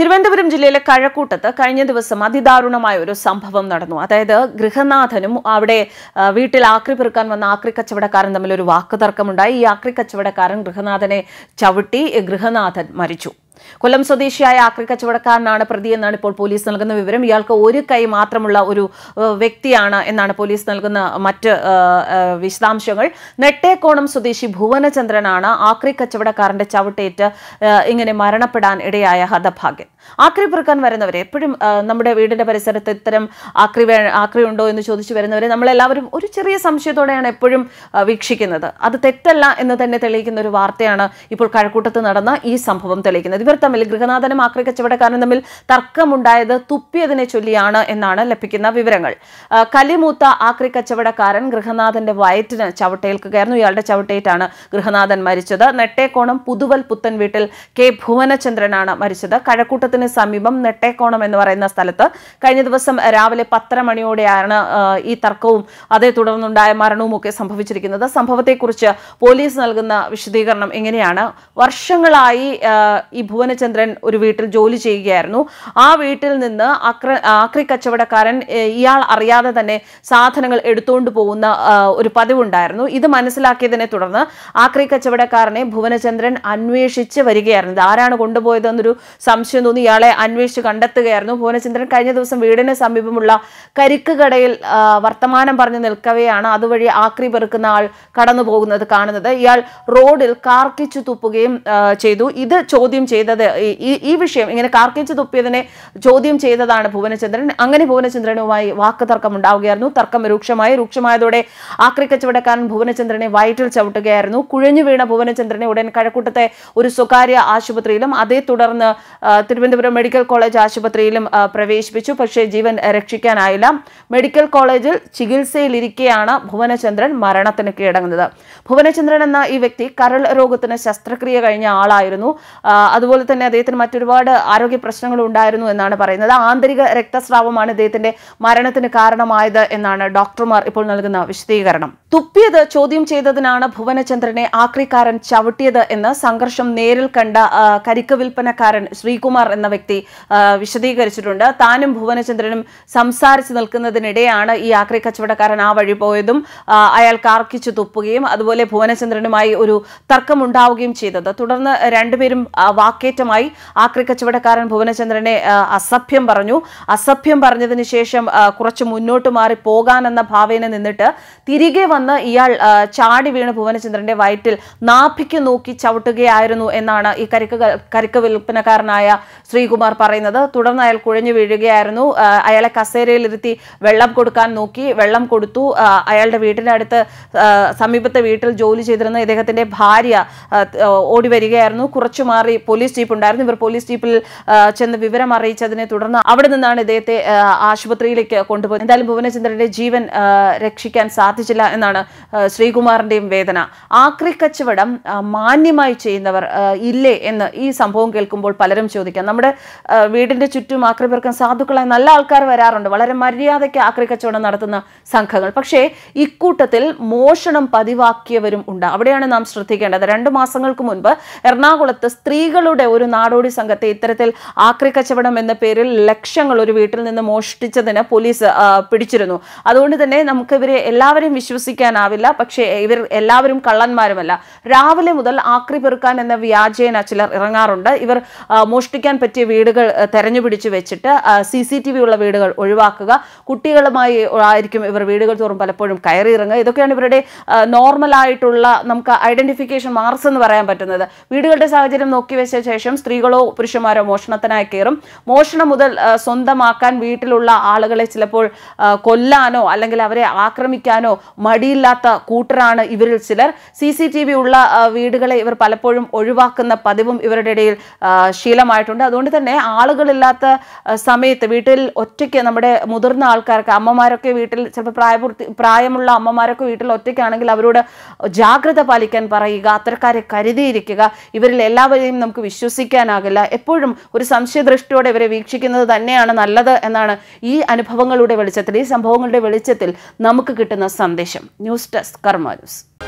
തിരുവനന്തപുരം ജില്ലയിലെ കഴക്കൂട്ടത്ത് കഴിഞ്ഞ ദിവസം അതിദാരുണമായ ഒരു സംഭവം നടന്നു അതായത് ഗൃഹനാഥനും അവിടെ ആ, വീട്ടിൽ ആക്രി പെറുക്കാൻ വന്ന ആക്രി കച്ചവടക്കാരൻ തമ്മിൽ ഒരു വാക്കുതർക്കമുണ്ടായി ഈ ആക്രി കച്ചവടക്കാരൻ ഗൃഹനാഥനെ ചവിട്ടി ഗൃഹനാഥൻ മരിച്ചു കൊല്ലം സ്വദേശിയായ ആക്രി കച്ചവടക്കാരനാണ് പ്രതി എന്നാണ് ഇപ്പോൾ പോലീസ് നൽകുന്ന വിവരം ഇയാൾക്ക് ഒരു കൈ മാത്രമുള്ള ഒരു ഏഹ്, വ്യക്തിയാണ് എന്നാണ് പോലീസ് നൽകുന്ന മറ്റ് ഏഹ്, ഏഹ്, വിശദാംശങ്ങൾ നെട്ടേക്കോണം സ്വദേശി ഭുവനചന്ദ്രനാണ് ആക്രി കച്ചവടക്കാരന്റെ ചവിട്ടേറ്റ് ഏഹ്, ഇങ്ങനെ മരണപ്പെടാൻ ഇടയായ ഹതഭാഗ്യൻ ആക്രി പെറുക്കാൻ വരുന്നവരെ എപ്പോഴും ഏഹ്, നമ്മുടെ വീടിന്റെ പരിസരത്ത് ഇത്തരം ആക്രി വേ ആക്രി ഉണ്ടോ എന്ന് ചോദിച്ചു വരുന്നവരെ നമ്മളെല്ലാവരും ഒരു ചെറിയ സംശയത്തോടെയാണ് എപ്പോഴും ഏഹ്, വീക്ഷിക്കുന്നത് അത് തെറ്റല്ല എന്ന് തന്നെ തെളിയിക്കുന്ന ഒരു വാർത്തയാണ് ഇപ്പോൾ കഴക്കൂട്ടത്ത് നടന്ന ഈ സംഭവം തെളിയിക്കുന്നത് ഇവർ തമ്മിൽ ഗൃഹനാഥനും ആക്രി കച്ചവടക്കാരനും തമ്മിൽ തർക്കമുണ്ടായത് തുപ്പിയതിനെ ചൊല്ലിയാണ് എന്നാണ് ലഭിക്കുന്ന വിവരങ്ങൾ ആ, കലിമൂത്ത ആക്രി കച്ചവടക്കാരൻ ഗൃഹനാഥന്റെ വയറ്റിന് ചവിട്ടേൽക്കുകയായിരുന്നു ഇയാളുടെ ചവിട്ടേറ്റാണ് ഗൃഹനാഥൻ മരിച്ചത് നെട്ടേക്കോണം പുതുവൽ പുത്തൻ വീട്ടിൽ കെ ഭുവനചന്ദ്രനാണ് മരിച്ചത് കഴക്കൂട്ടത്തിന് സമീപം നെട്ടേക്കോണം എന്ന് പറയുന്ന സ്ഥലത്ത് കഴിഞ്ഞ ദിവസം രാവിലെ പത്തര മണിയോടെയാണ് ആ, ഈ തർക്കവും അതേ തുടർന്നുണ്ടായ മരണവും ഒക്കെ സംഭവിച്ചിരിക്കുന്നത് സംഭവത്തെക്കുറിച്ച് പോലീസ് നൽകുന്ന വിശദീകരണം ഇങ്ങനെയാണ് വർഷങ്ങളായി ആ, ഈ ഭുവനചന്ദ്രൻ ഒരു വീട്ടിൽ ജോലി ചെയ്യുകയായിരുന്നു ആ വീട്ടിൽ നിന്ന് അക്ര ആക്രി കച്ചവടക്കാരൻ ഏ, ഇയാൾ അറിയാതെ തന്നെ സാധനങ്ങൾ എടുത്തുകൊണ്ട് പോകുന്ന ആ, ഒരു പതിവുണ്ടായിരുന്നു ഇത് മനസ്സിലാക്കിയതിനെ തുടർന്ന് ആക്രി കച്ചവടക്കാരനെ ഭുവനചന്ദ്രൻ അന്വേഷിച്ച് വരികയായിരുന്നു ഇത് ആരാണ് കൊണ്ടുപോയതെന്നൊരു സംശയം തോന്നി ഇയാളെ അന്വേഷിച്ച് കണ്ടെത്തുകയായിരുന്നു ഭുവനചന്ദ്രൻ കഴിഞ്ഞ ദിവസം വീടിന് സമീപമുള്ള കരിക്ക് കടയിൽ ആ, വർത്തമാനം പറഞ്ഞ് നിൽക്കവെയാണ് അതുവഴി ആക്രി പെറുക്കുന്ന ആൾ കടന്നു പോകുന്നത് കാണുന്നത് ഇയാൾ റോഡിൽ കാർക്കിച്ചു തുപ്പുകയും ആ, ചെയ്തു ഇത് ചോദ്യം ചെയ്തത് ഈ- ഈ ഈ വിഷയം ഇങ്ങനെ കാർക്കിച്ചു തുപ്പിയതിനെ ചോദ്യം ചെയ്തതാണ് ഭുവനചന്ദ്രൻ അങ്ങനെ ഭുവനചന്ദ്രനുമായി വാക്ക് തർക്കം ഉണ്ടാവുകയായിരുന്നു തർക്കം രൂക്ഷമായി രൂക്ഷമായതോടെ ആക്രി കച്ചവടക്കാരൻ ഭുവനചന്ദ്രനെ വയറ്റിൽ ചവിട്ടുകയായിരുന്നു കുഴഞ്ഞു വീണ ഭുവനചന്ദ്രനെ ഉടൻ കഴക്കൂട്ടത്തെ ഒരു സ്വകാര്യ ആശുപത്രിയിലും അതേ തുടർന്ന് ആ, തിരുവനന്തപുരം മെഡിക്കൽ കോളേജ് ആശുപത്രിയിലും ആ, പ്രവേശിപ്പിച്ചു പക്ഷേ ജീവൻ രക്ഷിക്കാനായില്ല മെഡിക്കൽ കോളേജിൽ ചികിത്സയിലിരിക്കെയാണ് ഭുവനചന്ദ്രൻ മരണത്തിന് കീഴടങ്ങുന്നത് ഭുവനചന്ദ്രൻ എന്ന ഈ വ്യക്തി കരൾ രോഗത്തിന് ശസ്ത്രക്രിയ കഴിഞ്ഞ ആളായിരുന്നു ആ, അതുപോലെ തന്നെ അദ്ദേഹത്തിന് മറ്റൊരുപാട് ആരോഗ്യ പ്രശ്നങ്ങൾ ഉണ്ടായിരുന്നു എന്നാണ് പറയുന്നത് ആന്തരിക രക്തസ്രാവമാണ് ഇദ്ദേഹത്തിന്റെ മരണത്തിന് കാരണമായത് എന്നാണ് ഡോക്ടർമാർ ഇപ്പോൾ നൽകുന്ന വിശദീകരണം തുപ്പിയത് ചോദ്യം ചെയ്തതിനാണ് ഭുവനചന്ദ്രനെ ആക്രിക്കാരൻ ചവിട്ടിയത് എന്ന് സംഘർഷം നേരിൽ കണ്ട ആ, കരിക്ക് വിൽപ്പനക്കാരൻ ശ്രീകുമാർ എന്ന വ്യക്തി ആ, വിശദീകരിച്ചിട്ടുണ്ട് താനും ഭുവനചന്ദ്രനും സംസാരിച്ച് നിൽക്കുന്നതിനിടെയാണ് ഈ ആക്രി കച്ചവടക്കാരൻ ആ വഴി പോയതും ആ, അയാൾ കാർക്കിച്ചു തുപ്പുകയും അതുപോലെ ഭുവനചന്ദ്രനുമായി ഒരു തർക്കമുണ്ടാവുകയും ചെയ്തത് തുടർന്ന് രണ്ടുപേരും ആ, വാക്കേറ്റമായി ആക്രി കച്ചവടക്കാരൻ ഭുവനചന്ദ്രനെ ആ, അസഭ്യം പറഞ്ഞു അസഭ്യം പറഞ്ഞതിന് ശേഷം ആ, കുറച്ച് മുന്നോട്ട് മാറി പോകാനെന്ന ഭാവേന നിന്നിട്ട് തിരികെ വന്ന് ഇയാൾ ആ, ചാടി വീണ് ഭുവനചന്ദ്രന്റെ വയറ്റിൽ നാഭിക്ക് നോക്കി ചവിട്ടുകയായിരുന്നു എന്നാണ് ഈ കരിക്ക് ക- കരിക്ക് വിൽപ്പനക്കാരനായ ശ്രീകുമാർ പറയുന്നത് തുടർന്ന് അയാൾ കുഴഞ്ഞു വീഴുകയായിരുന്നു ആ, അയാളെ കസേരയിലിരുത്തി വെള്ളം കൊടുക്കാൻ നോക്കി വെള്ളം കൊടുത്തു ആ, അയാളുടെ വീടിന്റെ അടുത്ത് ആ, സമീപത്തെ വീട്ടിൽ ജോലി ചെയ്തിരുന്ന ഇദ്ദേഹത്തിന്റെ ഭാര്യ ആ, ത- ഓടി വരികയായിരുന്നു കുറച്ചു മാറി പോലീസ് ജീപ്പ് ഉണ്ടായിരുന്നു ഇവർ പോലീസ് ജീപ്പിൽ ആ, ചെന്ന് വിവരം അറിയിച്ചതിനെ തുടർന്ന് അവിടെ നിന്നാണ് ഇദ്ദേഹത്തെ ആ, ആശുപത്രിയിലേക്ക് കൊണ്ടുപോയത് എന്തായാലും ഭുവനചന്ദ്രന്റെ ജീവൻ ആ, രക്ഷിക്കാൻ സാധിച്ചില്ല എന്നാണ് ആ, ശ്രീകുമാറിന്റെയും വേദന ആക്രി കച്ചവടം ആ, മാന്യമായി ചെയ്യുന്നവർ ആ, ഇല്ലേ എന്ന് ഈ സംഭവം കേൾക്കുമ്പോൾ പലരും ചോദിക്കാം നമ്മുടെ ആ, വീടിന്റെ ചുറ്റും ആക്രി പേർക്കാൻ സാധുക്കളായ നല്ല ആൾക്കാർ വരാറുണ്ട് വളരെ മര്യാദയ്ക്ക് ആക്രി കച്ചവടം നടത്തുന്ന സംഘങ്ങൾ പക്ഷേ ഇക്കൂട്ടത്തിൽ മോഷണം പതിവാക്കിയവരും ഉണ്ട് അവിടെയാണ് നാം ശ്രദ്ധിക്കേണ്ടത് രണ്ടു മാസങ്ങൾക്ക് മുൻപ് എറണാകുളത്ത് സ്ത്രീകളുടെ ഒരു നാടോടി സംഘത്തെ ഇത്തരത്തിൽ ആക്രി കച്ചവടം എന്ന പേരിൽ ലക്ഷങ്ങൾ ഒരു വീട്ടിൽ നിന്ന് മോഷ്ടിച്ചതിന് പോലീസ് ആ, പിടിച്ചിരുന്നു അതുകൊണ്ട് തന്നെ നമുക്ക് ഇവരെ എല്ലാവരെയും വിശ്വസിക്കാനാവില്ല പക്ഷേ ഇവർ എല്ലാവരും കള്ളന്മാരുമല്ല രാവിലെ മുതൽ ആക്രി പെറുക്കാൻ എന്ന വ്യാജേന ചിലർ ഇറങ്ങാറുണ്ട് ഇവർ ആ, മോഷ്ടിക്കാൻ പറ്റിയ വീടുകൾ ആ, തെരഞ്ഞുപിടിച്ച് വെച്ചിട്ട് സി സി ടി വി ഉള്ള വീടുകൾ ഒഴിവാക്കുക കുട്ടികളുമായി ആയിരിക്കും ഇവർ വീടുകൾ തോറും പലപ്പോഴും കയറി ഇറങ്ങുക ഇതൊക്കെയാണ് ഇവരുടെ നോർമൽ ആയിട്ടുള്ള നമുക്ക് ഐഡന്റിഫിക്കേഷൻ മാർക്സ് എന്ന് പറയാൻ പറ്റുന്നത് വീടുകളുടെ സാഹചര്യം നോക്കി വെച്ച ശേഷം സ്ത്രീകളോ പുരുഷന്മാരോ മോഷണത്തിനായി കയറും മോഷണം മുതൽ ആ, സ്വന്തമാക്കാൻ വീട്ടിലുള്ള ആളുകളെ ചിലപ്പോൾ ആ, കൊല്ലാനോ അല്ലെങ്കിൽ അവരെ ആക്രമിക്കാനോ മടിയില്ലാത്ത കൂട്ടരാണ് ഇവരിൽ ചിലർ സി സി ടി വി ഉള്ള ആ, വീടുകളെ ഇവർ പലപ്പോഴും ഒഴിവാക്കുന്ന പതിവും ഇവരുടെ ഇടയിൽ ആ, ശീലമായിട്ടുണ്ട് അതുകൊണ്ട് തന്നെ ആളുകളില്ലാത്ത ആ, സമയത്ത് വീട്ടിൽ ഒറ്റയ്ക്ക് നമ്മുടെ മുതിർന്ന ആൾക്കാർക്ക് അമ്മമാരൊക്കെ വീട്ടിൽ ചിലപ്പോൾ പ്രായപൂർത്തി പ്രായമുള്ള അമ്മമാരൊക്കെ വീട്ടിൽ ഒറ്റയ്ക്കാണെങ്കിൽ അവരോട് ജാഗ്രത പാലിക്കാൻ പറയുക അത്തരക്കാരെ കരുതിയിരിക്കുക ഇവരിൽ എല്ലാവരെയും നമുക്ക് വിശ്വസിക്കാനാകില്ല എപ്പോഴും ഒരു സംശയദൃഷ്ടിയോടെ ഇവരെ വീക്ഷിക്കുന്നത് തന്നെയാണ് നല്ലത് എന്നാണ് ഈ അനുഭവങ്ങളുടെ വെളിച്ചത്തിൽ ഈ സംഭവങ്ങളുടെ വെളിച്ചത്തിൽ നമുക്ക് കിട്ടുന്ന സന്ദേശം ന്യൂസ് ഡെസ്ക് കർമ്മ ന്യൂസ്